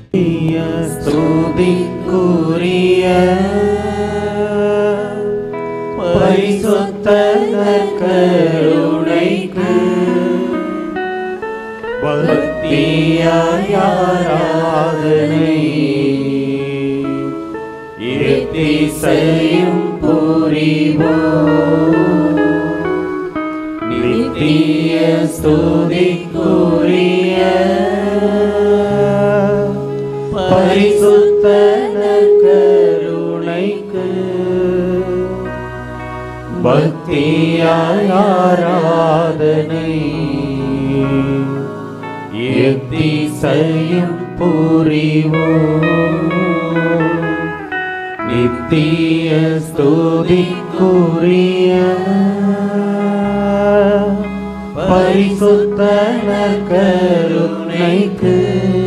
ஸ்துதிக்குரிய பரிசுத்த கருணைக்கு பக்தியாராதனை இருத்திசையும் புரிவோம் நித்திய ஸ்துதிக்குரிய பரிசுத்த கருணைக்கு பக்தியாராதனை எத்திசையும் புரிவோம் நித்திய ஸ்துதிக்குரிய பரிசுத்த கருணைக்கு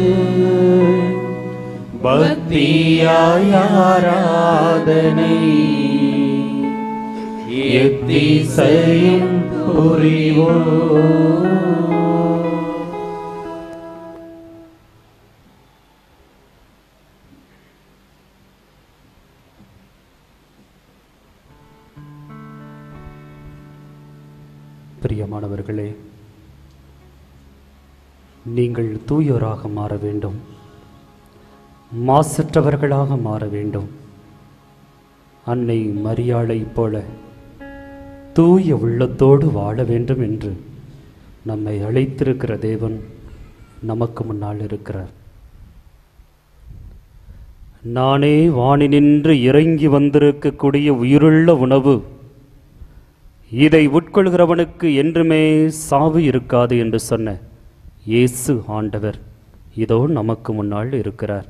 பக்தியாராதனை எத்திசையும் புரிவோம் பிரியமானவர்களே நீங்கள் தூயோராக மாற வேண்டும் மாசற்றவர்களாக மாற வேண்டும் அன்னை மரியாளைப் போல தூய உள்ளத்தோடு வாழ வேண்டும் என்று நம்மை அழைத்திருக்கிற தேவன் நமக்கு முன்னால் இருக்கிறார் நானே வானினின்று இறங்கி வந்திருக்கக்கூடிய உயிருள்ள உணவு இதை உட்கொள்கிறவனுக்கு என்றுமே சாவு இருக்காது என்று சொன்ன இயேசு ஆண்டவர் இதோ நமக்கு முன்னால் இருக்கிறார்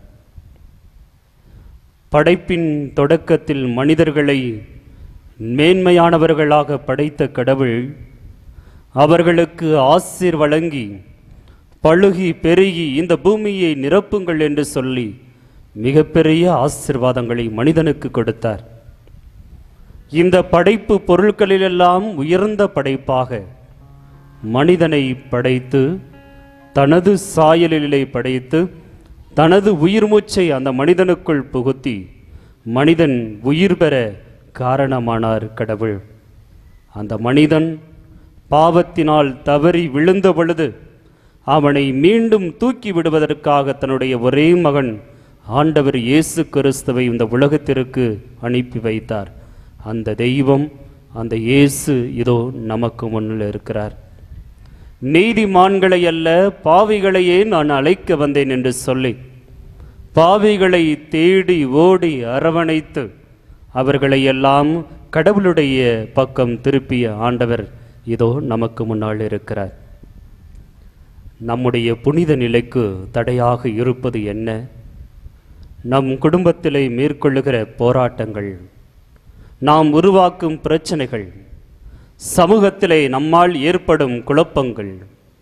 படைப்பின் தொடக்கத்தில் மனிதர்களை மேன்மையானவர்களாக படைத்த கடவுள் அவர்களுக்கு ஆசீர் வழங்கி பழுகி பெருகி இந்த பூமியை நிரப்புங்கள் என்று சொல்லி மிகப்பெரிய ஆசீர்வாதங்களை மனிதனுக்கு கொடுத்தார் இந்த படைப்பு பொருட்களிலெல்லாம் உயர்ந்த படைப்பாக மனிதனை படைத்து தனது சாயலிலே படைத்து தனது உயிர் மூச்சை அந்த மனிதனுக்குள் புகுத்தி மனிதன் உயிர் பெற காரணமானார் கடவுள் அந்த மனிதன் பாவத்தினால் தவறி விழுந்த பொழுது அவனை மீண்டும் தூக்கி விடுவதற்காக தன்னுடைய ஒரே மகன் ஆண்டவர் இயேசு கிறிஸ்துவை இந்த உலகத்திற்கு அனுப்பி வைத்தார் அந்த தெய்வம் அந்த இயேசு இதோ நமக்கு முன்னில் இருக்கிறார் நீதிமான்களை அல்ல பாவிகளையே நான் அழைக்க வந்தேன் என்று சொல்லி பாவிகளை தேடி ஓடி அரவணைத்து அவர்களை எல்லாம் கடவுளுடைய பக்கம் திருப்பிய ஆண்டவர் இதோ நமக்கு முன்னால் இருக்கிறார் நம்முடைய புனித நிலைக்கு தடையாக இருப்பது என்ன நம் குடும்பத்திலே மேற்கொள்ளுகிற போராட்டங்கள் நாம் உருவாக்கும் பிரச்சனைகள் சமூகத்திலே நம்மால் ஏற்படும் குழப்பங்கள்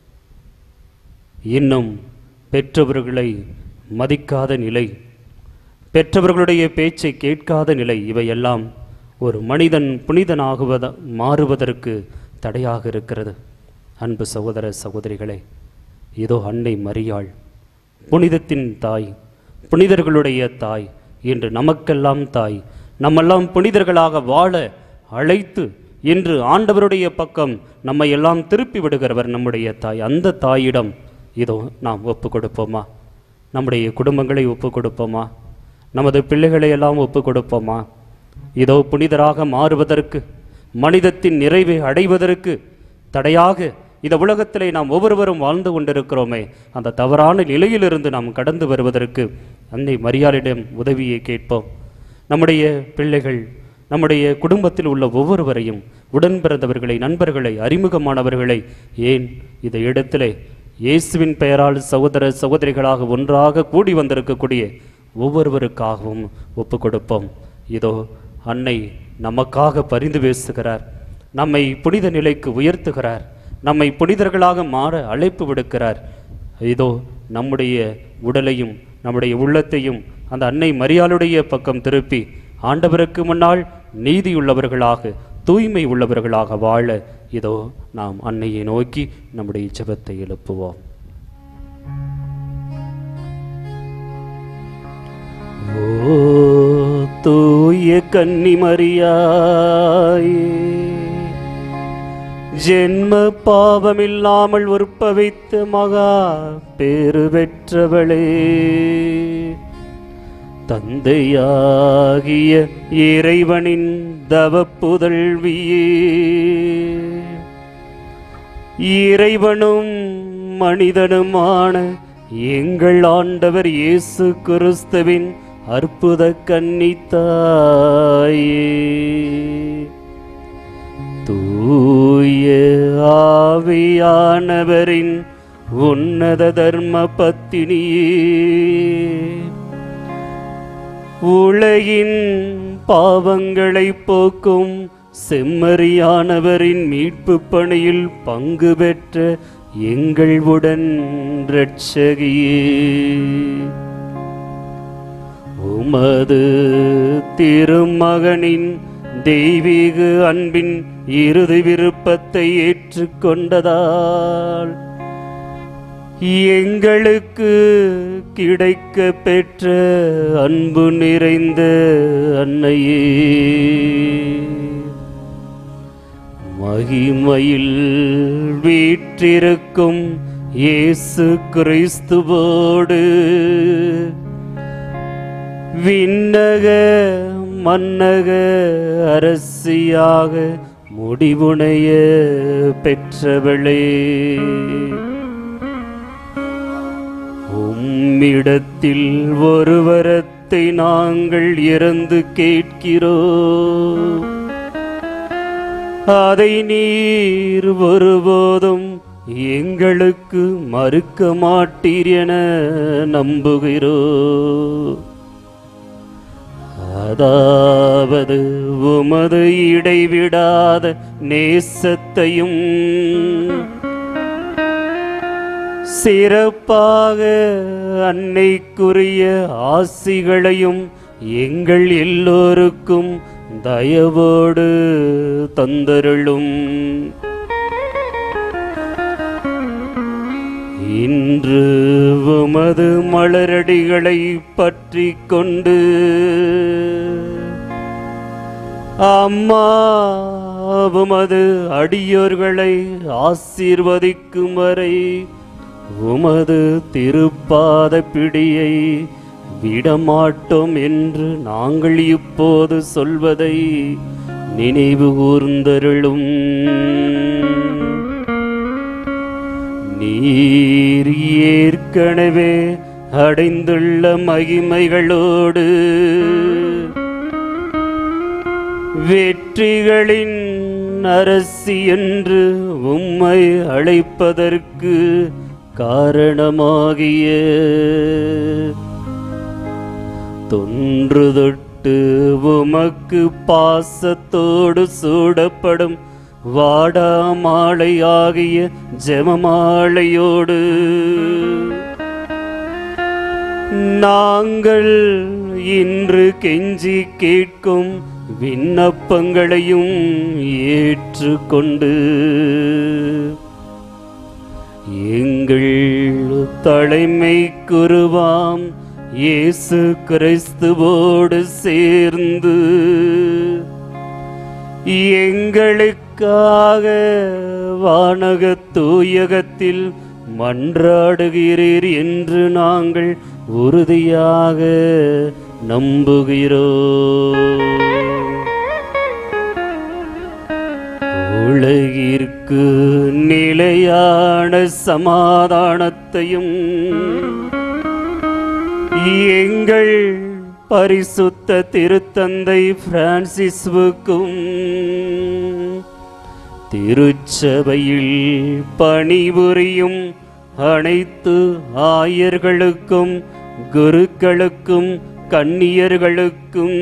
இன்னும் பெற்றவர்களை மதிக்காத நிலை பெற்றவர்களுடைய பேச்சை கேட்காத நிலை இவையெல்லாம் ஒரு மனிதன் புனிதனாகுவத மாறுவதற்கு தடையாக இருக்கிறது அன்பு சகோதர சகோதரிகளே இதோ அன்னை மரியாள் புனிதத்தின் தாய் புனிதர்களுடைய தாய் இன்று நமக்கெல்லாம் தாய் நம்மெல்லாம் புனிதர்களாக வாழ அழைத்து இன்று ஆண்டவருடைய பக்கம் நம்மை எல்லாம் திருப்பி விடுகிறவர் நம்முடைய தாய் அந்த தாயிடம் இதோ நாம் ஒப்பு கொடுப்போமா நம்முடைய குடும்பங்களை ஒப்பு கொடுப்போமா நமது பிள்ளைகளை எல்லாம் ஒப்பு கொடுப்போமா இதோ புனிதராக மாறுவதற்கு மனிதத்தின் நிறைவை அடைவதற்கு தடையாக இந்த உலகத்திலே நாம் ஒவ்வொருவரும் வாழ்ந்து கொண்டிருக்கிறோமே அந்த தவறான நிலையிலிருந்து நாம் கடந்து வருவதற்கு அன்னை மரியாளிடம் உதவியை கேட்போம் நம்முடைய பிள்ளைகள் நம்முடைய குடும்பத்தில் உள்ள ஒவ்வொருவரையும் உடன் பிறந்தவர்களை நண்பர்களை அறிமுகமானவர்களை ஏன் இந்த இடத்திலே இயேசுவின் பெயரால் சகோதர சகோதரிகளாக ஒன்றாக கூடி வந்திருக்கக்கூடிய ஒவ்வொருவருக்காகவும் ஒப்பு கொடுப்போம் இதோ அன்னை நமக்காக பரிந்து பேசுகிறார் நம்மை புனித நிலைக்கு உயர்த்துகிறார் நம்மை புனிதர்களாக மாற அழைப்பு விடுக்கிறார் இதோ நம்முடைய உடலையும் நம்முடைய உள்ளத்தையும் அந்த அன்னை மரியாளுடைய பக்கம் திருப்பி ஆண்டவருக்கு முன்னால் நீதியுள்ளவர்களாக தூய்மை உள்ளவர்களாக வாழ இதோ நாம் அன்னையை நோக்கி நம்முடைய ஜெபத்தை எழுப்புவோம் தூய கன்னிமரியாயே ஜென்ம பாவமில்லாமல் உற்பவித்த மகா பேறு பெற்றவளே தந்தையாகிய இறைவனின் தவப்புதல்வியே இறைவனும் மனிதனுமான எங்கள் ஆண்டவர் இயேசு கிறிஸ்துவின் அற்புத கன்னித்தாயே தூய ஆவியானவரின் உன்னத தர்ம பத்தினியே உலகின் பாவங்களை போக்கும் செம்மறியானவரின் மீட்பு பணியில் பங்கு பெற்ற எங்கள் உடன் இரட்சகியே உமது திருமகனின் தெய்வீக அன்பின் இறுதி விருப்பத்தை ஏற்றுக்கொண்டதால் எங்களுக்கு கிடைக்க பெற்ற அன்பு நிறைந்த அன்னையே மகிமையில் வீற்றிருக்கும் இயேசு கிறிஸ்துவோடு விண்ணக மன்னக அரசியாக முடிவுணைய பெற்றவளே உம்மிடத்தில் ஒருவரத்தை நாங்கள் இறந்து கேட்கிறோம் அதை நீர் ஒருபோதும் எங்களுக்கு மறுக்க மாட்டீர் என நம்புகிறோ அதாவது உமது இடைவிடாத நேசத்தையும் சிறப்பாக அன்னைக்குரிய ஆசிகளையும் எங்கள் எல்லோருக்கும் தயவோடு தந்தருளும் இன்று உமது மலரடிகளை பற்றி கொண்டு அம்மா உமது அடியோர்களை ஆசீர்வதிக்கும் வரை உமது திருப்பாத பிடியை விடமாட்டோம் என்று நாங்கள் இப்போது சொல்வதை நினைவு கூர்ந்தருளும் நீர் ஏற்கனவே அடைந்துள்ள மகிமைகளோடு வெற்றிகளின் அரசி என்று உம்மை அழைப்பதற்கு காரணமாகிய தொன்று தொட்டு உமக்கு பாசத்தோடு சூடப்படும் வாடாமாலையாகிய ஜெமமாலையோடு நாங்கள் இன்று கெஞ்சி கேட்கும் விண்ணப்பங்களையும் ஏற்றுக்கொண்டு எங்கள் தலைமை குருவாம் இயேசு கிறிஸ்துவோடு சேர்ந்து எங்களுக்காக வானக தூயகத்தில் மன்றாடுகிறீர் என்று நாங்கள் உறுதியாக நம்புகிறோம் உலகிற்கு நிலையான சமாதானத்தையும் எங்கள் பரிசுத்த திருத்தந்தை பிரான்சிஸ்வுக்கும் திருச்சபையில் பணிபுரியும் அனைத்து ஆயர்களுக்கும் குருக்களுக்கும் கன்னியர்களுக்கும்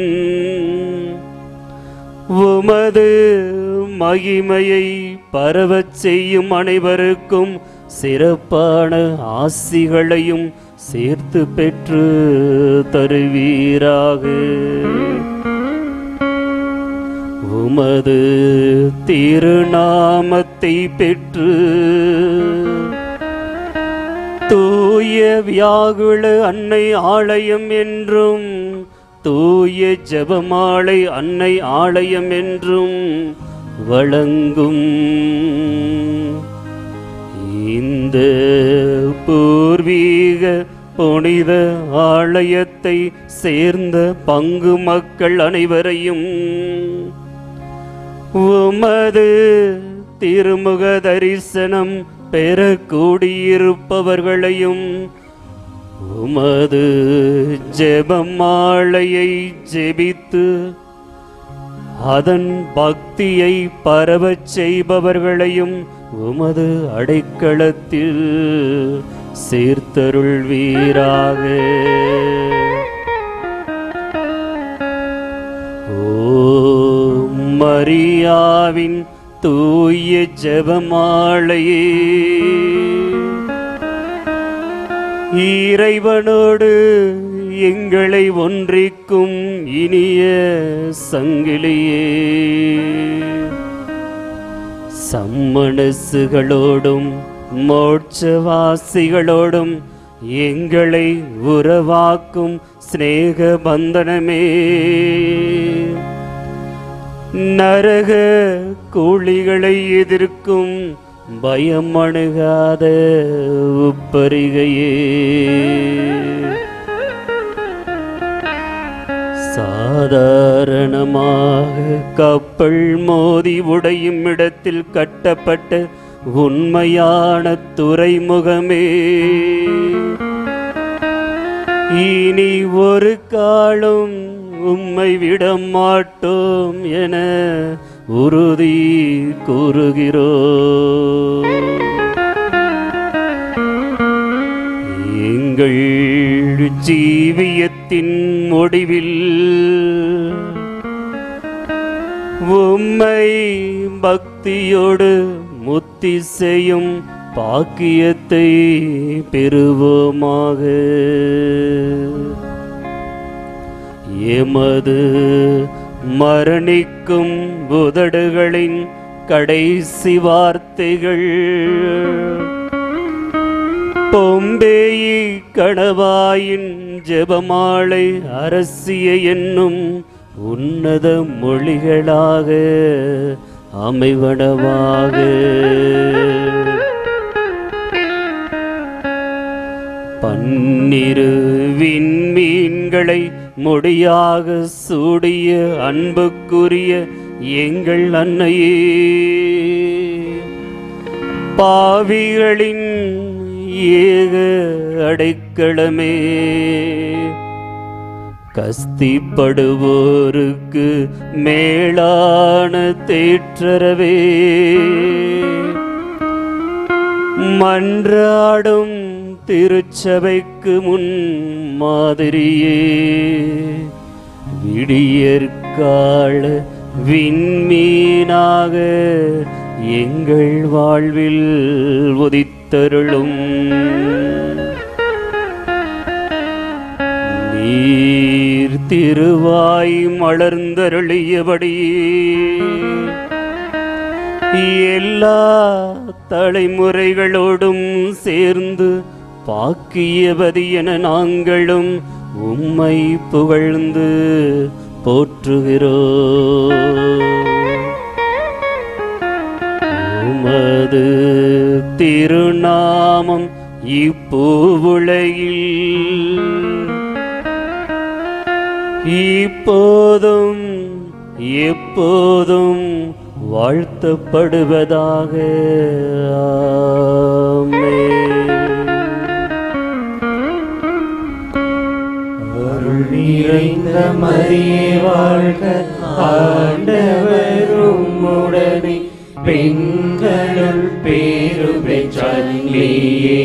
உமது மகிமையை பரவச் செய்யும் அனைவருக்கும் சிறப்பான ஆசிகளையும் சேர்த்து பெற்று தருவீராக உமது திருநாமத்தை பெற்று தூய வியாகுல அன்னை ஆலயம் என்றும் தூய ஜெபமாலை அன்னை ஆலயம் என்றும் வழங்கும் இந்த பூர்வீக புனித ஆலயத்தை சேர்ந்த பங்கு மக்கள் அனைவரையும் உமது திருமுக தரிசனம் பெற கூடியிருப்பவர்களையும் உமது ஜெபமாலையை ஜெபித்து அதன் பக்தியை பரவச் செய்பவர்களையும் உமது அடைக்கலத்தில் சேர்த்தருள்வீராக ஓ மரியாவின் தூய ஜெபமாலையே இறைவனோடு எங்களை ஒன்றிக்கும் இனிய சங்கிலியே சம்மனசுகளோடும் மோட்சவாசிகளோடும் எங்களை உறவாக்கும் சிநேக பந்தனமே நரக கூலிகளை எதிர்க்கும் பயம் அணுகாத உப்பரிகையே சாதாரணமாக கப்பல் மோதி உடையும் இடத்தில் கட்டப்பட்ட உண்மையான துறைமுகமே இனி ஒரு காலம் உம்மை விட மாட்டோம் என உறுதி கூறுகிறோ எங்கள் ஜீவியத்தின் முடிவில் உம்மை பக்தியோடு முத்தி செய்யும் பாக்கியத்தை பெறுவோமாக எமது மரணிக்கும் உதடுகளின் கடைசி வார்த்தைகள் பொம்பேயி கணவாயின் ஜெபமாலை அரசிய என்னும் உன்னத மொழிகளாக அமைவனவாக பன்னிரு விண்மீன்களை முடியாக சூடிய அன்புக்குரிய எங்கள் அன்னையே பாவிகளின் ஏக அடைக்கலமே கஸ்திப்படுவோருக்கு மேலான தேற்றரவே மன்றாடும் திருச்சபைக்கு முன் மாதிரியே விடியற்கால விண்மீனாக எங்கள் வாழ்வில் உதித்தருளும் நீர் திருவாய் மலர்ந்தருளியபடி எல்லா தலைமுறைகளோடும் சேர்ந்து பாக்கியவதி என நாங்களும் உம்மை புகழ்ந்து போற்றுகிறோம் உமது திருநாமம் இப்பூவுலகில் இப்போதும் எப்போதும் வாழ்த்தப்படுவதாக ஆமென். அருள் நிறைந்த மரியே வாழ்க ஆண்டவரும் உடனே பெண்களுள் பேரு பெற்றல்லியே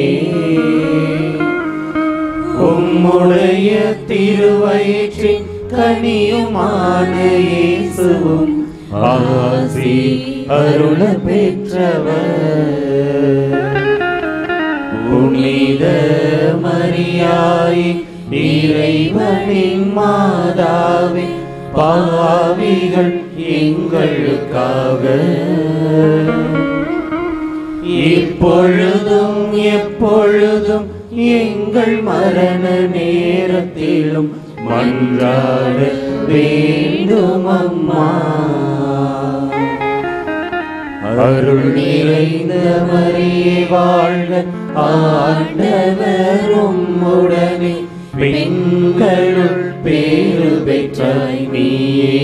உம்முடைய திருவயிற்றின் கனியுமான இயேசுவும் ஆசி அருள பெற்றவர் புனித மரியாய் இறைவனின் மாதாவே பாவிகள் எங்களுக்காக இப்பொழுதும் எப்பொழுதும் எங்கள் மரண நேரத்திலும் மன்றாட வேண்டும் அம்மா அருள் நிறைந்த மரியே வாழ்க ஆண்டவரும் உடனே பெண்களுள் பேரு பெற்றாய் நீயே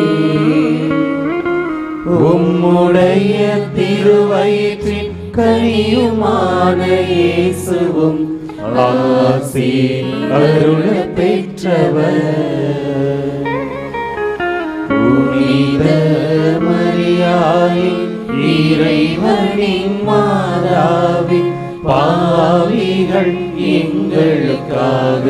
உம்முடைய திருவயிற்றின் கனியுமான இயேசுவும் ஆசி அருள பெற்றவர் புனித மரியாயே இறைவனின் மாதாவி பாவிகள் எங்களுக்காக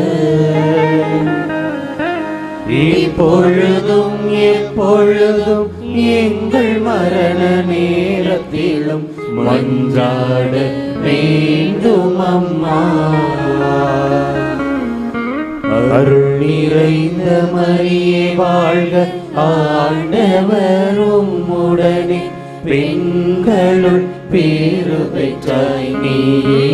இப்பொழுதும் எப்பொழுதும் எங்கள் மரண நேரத்திலும் மன்றாட வேண்டும் அம்மா அருள் நிறைந்த மரியே வாழ்க ஆண்டவரும் உடனே பெண்களுள் பேரு பெற்றாய் நீயே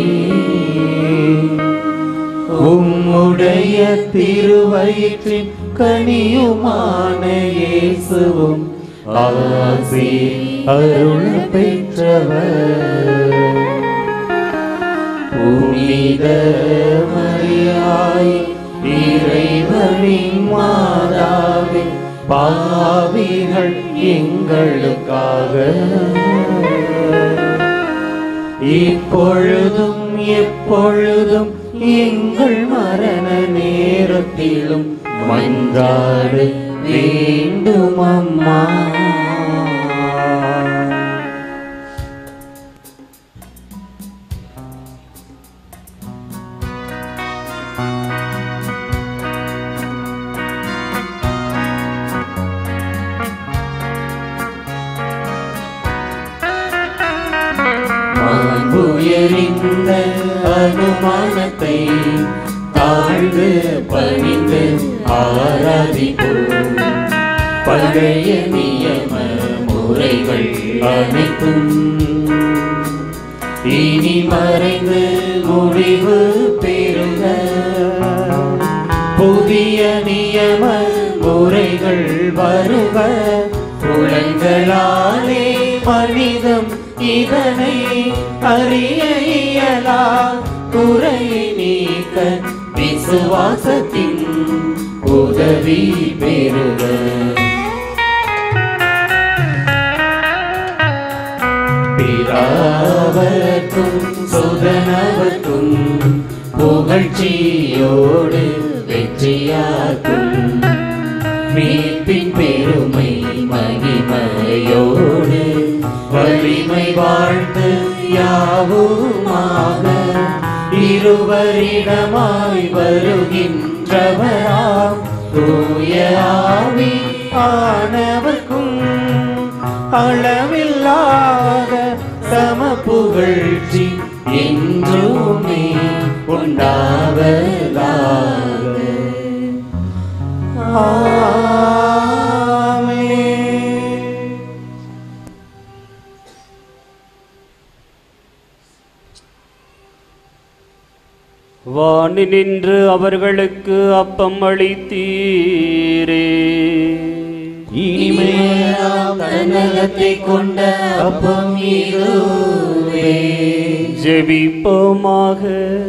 உம்முடைய திருவயிற்றின் கனியுமான இயேசுவும் ஆசி அருள் பெற்றவர் புனித மரியாய் இறைவனின் மாதாவே பாவிகள் எங்களுக்காக இப்பொழுதும் எப்பொழுதும் எங்கள் மரண நேரத்திலும் மன்றாடு வேண்டும் அம்மா உயரிந்த அனுமானத்தை தாழ்ந்து பணிந்து ஆராதிப்போம் பழைய நியம முறைகள் அனைத்தும் இனி மறைந்து முடிவு பெறுக புதிய நியம முறைகள் வருக புலன்களாலே மனிதம் இதனை அறிய இயலா குறை நீக்க விசுவாசத்தின் உதவி பெறுக பிராவர்க்கும் சுதனவர்க்கும் புகழ்ச்சியோடு வெற்றியாக்கும் மீட்பின் பெருமை மகிமையோடு வலிமை வாழ்த்து யாவுமாக இருவரிடமாய் வருகின்றவராம் தூய ஆவி ஆனவர்க்கும் அளவில்லாத சம புகழ்ச்சி என்றுமே உண்டாவதாக ஆமென். வாணி நின்று அவர்களுக்கு அப்பம் அளித்தீரே இனிமேலாம் தன்னகத்தை கொண்ட அப்பம் இதுவே ஜெபிப்போமாக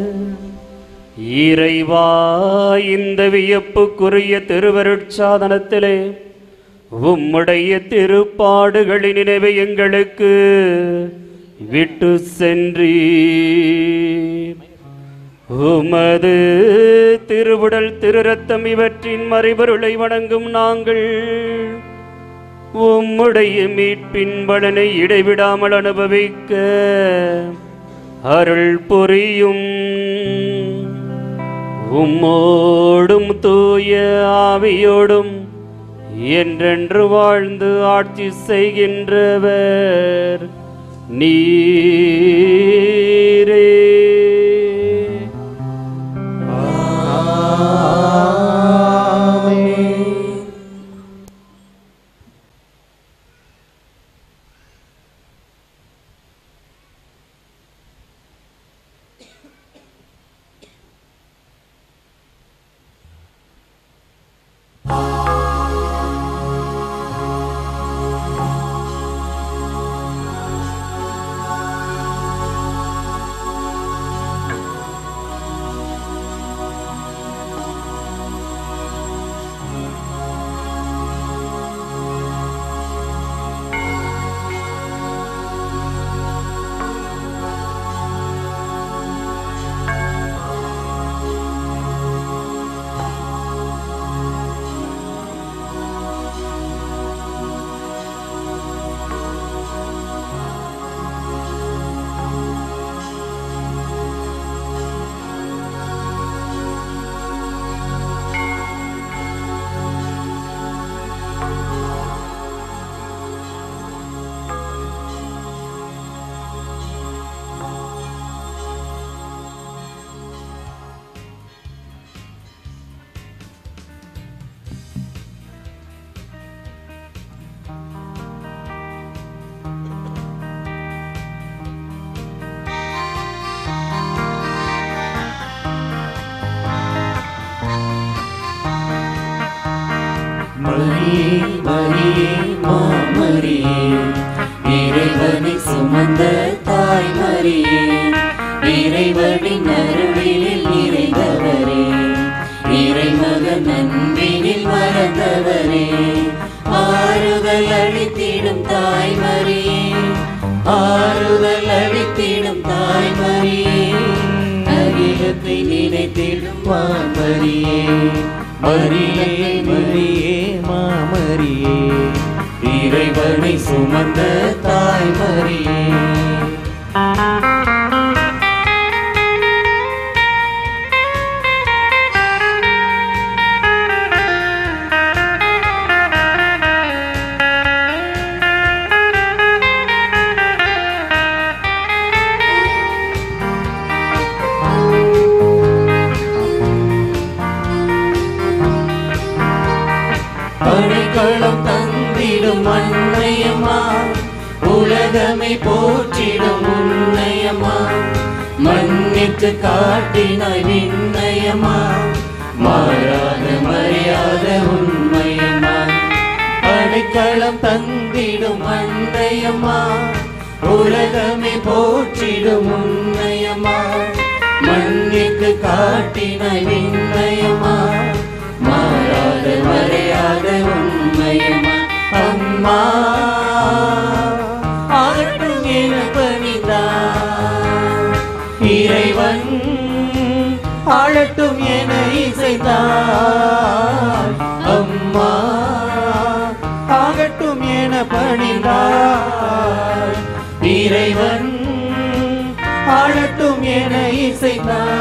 இறைவா இந்த வியப்புக்குரிய திருவருட்சாதனத்திலே உம்முடைய திருப்பாடுகளின் நினைவை எங்களுக்கு விட்டு சென்றீர் உமது திருவுடல் திருரத்தம் இவற்றின் மறைபொருளை வணங்கும் நாங்கள் உம்முடைய மீட்பின் பலனை இடைவிடாமல் அனுபவிக்க அருள் புரியும் உம்மோடும் தூய ஆவியோடும் என்றென்று வாழ்ந்து ஆட்சி செய்கின்றவர் நீரே மரியே மரியே மாமரியே இறைவனை சுமந்த தாய் மரியே இறைவனின் அருளில் நிறைந்தவரே இறைமகன் அன்பினில் மறந்தவரே ஆறுதல் அளித்திடும் தாய் மரியே ஆறுதல் அளித்திடும் தாய் மரியே அகிலத்தை நினைத்திடும் மாமரியே மரியே மரியே மாமரியே இறைவனை சுமந்த தாய் மரியே அடைக்கலம் தந்திடும் அன்னையம்மா உலகமை போற்றிடும் உன்னையம்மா மன்னித்து காட்டினாய் விண்ணயம்மா மாறாத மறையாத உண்மையம்மா அடைக்கலம் தந்திடும் அன்னையம்மா உலகமே போற்றிடும் உன்னையம்மா மன்னித்து காட்டினாய் விண்ணயம்மா மாறாத மறையாத உண்மையம்மா அம்மா ஆகட்டும் என பணிந்தார் இறைவன் ஆளட்டும் என இசைத்தார் அம்மா ஆகட்டும் என பணிந்தார் இறைவன் ஆளட்டும் என இசைத்தார்